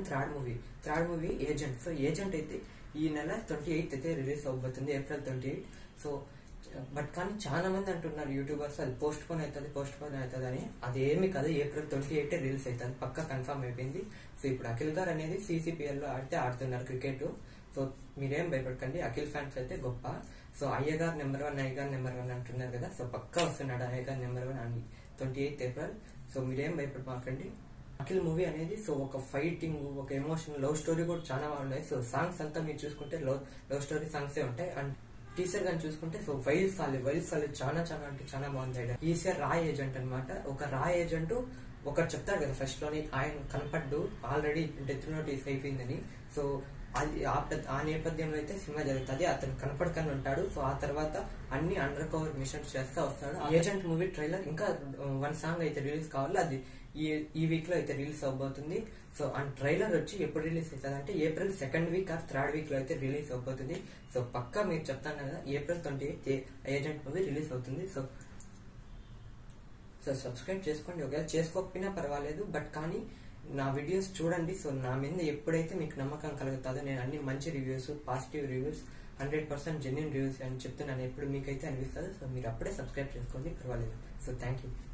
and third movie third movie agent so agent అయితే ఈ నెల ట్వంటీ ఎయిత్ అయితే రిలీజ్ అవబోతుంది April twenty eight so but కానీ చాలా మంది అంటున్నారు యూట్యూబర్స్ అది పోస్ట్ పోన్ అవుతుంది పోస్ట్ పోన్ అవుతుంది అని అది ఏమి కాదు ఏప్రిల్ ట్వంటీ ఎయిట్ రిలీజ్ అవుతుంది పక్క కన్ఫర్మ్ అయిపోయింది సో ఇప్పుడు అఖిల్ గారు అనేది CCPL లో ఆడితే ఆడుతున్నారు క్రికెట్ సో మీరేం భయపడకండి అఖిల్ ఫ్యాన్స్ అయితే గొప్ప సో అయ్యగారు నెంబర్ వన్ అయ్యగారు నెంబర్ వన్ అంటున్నారు కదా సో పక్కా వస్తున్నాడు అయ్యగారు నెంబర్ వన్ అని ట్వంటీ ఎయిత్ ఏప్రిల్ సో మీరేం భయపడమాకండి అఖిల్ మూవీ అనేది సో ఒక ఫైటింగ్ ఒక ఎమోషన్ లవ్ స్టోరీ కూడా చాలా బాగున్నాయి సో సాంగ్స్ అంతా మీరు చూసుకుంటే లవ్ లవ్ స్టోరీ సాంగ్స్ ఉంటాయి అండ్ టీచర్ గాని చూసుకుంటే సో వైల్ సాలి వైల్ సాలి చాలా చాలా అంటే చాలా బాగుంది ఐడియా ఈసారి రా ఏజెంట్ అన్నమాట ఒక రా ఏజెంట్ ఒకరు చెప్తారు కదా ఫస్ట్ లోని ఆయన కనపడ్డు ఆల్రెడీ డెత్ నోటీస్ అయిపోయిందని సో అది ఆ పెద్ద- ఆ నేపథ్యంలో అయితే సినిమా జరుగుతుంది అతను కనపడకని ఉంటాడు సో ఆ తర్వాత అన్ని అండర్ కవర్ మిషన్స్ చేస్తా వస్తాడు ఏజెంట్ మూవీ ట్రైలర్ ఇంకా వన్ సాంగ్ అయితే రిలీజ్ కావాలి అది ఈ ఈ వీక్ లో అయితే రిలీజ్ అవబోతుంది సో అండ్ ట్రైలర్ వచ్చి ఎప్పుడు రిలీజ్ అవుతుంది అంటే April second week or third week లో అయితే రిలీజ్ అవబోతుంది సో పక్కా మీరు చెప్తాను కదా April twenty eighth agent movie release అవుతుంది సో సో సబ్స్క్రైబ్ చేసుకోండి ఒకవేళ చేసుకోకపోయినా పర్వాలేదు బట్ కానీ నా వీడియోస్ చూడండి సో నా మీద ఎప్పుడైతే మీకు నమ్మకం కలుగుతుందో నేను అన్ని మంచి reviews positive reviews hundred percent genuine reviews అని చెప్తున్నాను ఎప్పుడు మీకైతే అనిపిస్తుంది సో మీరు అప్పుడే సబ్స్క్రైబ్ చేసుకోండి పర్వాలేదు సో థ్యాంక్ యూ